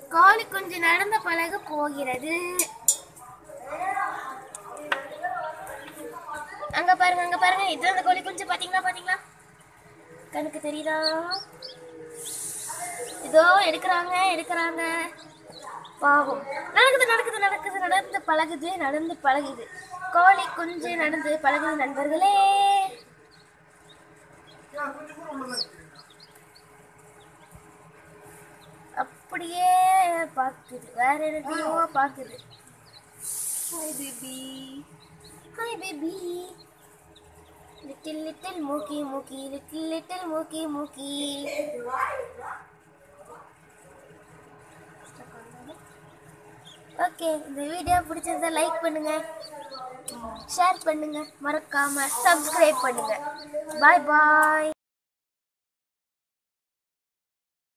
கோழி குஞ்சு நடந்த பழக போகிறது அங்க பாருங்க அங்க பாருங்க இது அந்த கோழி குஞ்சு பாத்தீங்களா பாத்தீங்களா கணக்கு தெரியுதா இதோ எடுக்கிறாங்க எடுக்கிறாங்க பாவம் நடக்குது நடக்குது நடக்குது நடந்து பழகுது நடந்து பழகுது கோழி குஞ்சு நடந்து பழகுது நண்பர்களே அப்படியே பார்க்குது வேற எதையோ பார்க்குது hi baby hi baby little little மூக்கி மூக்கி லிட்டில் லிட்டில் மூக்கி மூக்கி ஓகே இந்த வீடியோ பிடிச்சிருந்தா லைக் பண்ணுங்க ஷேர் பண்ணுங்க மறக்காம சப்ஸ்கிரைப் பண்ணுங்க பாய் பாய்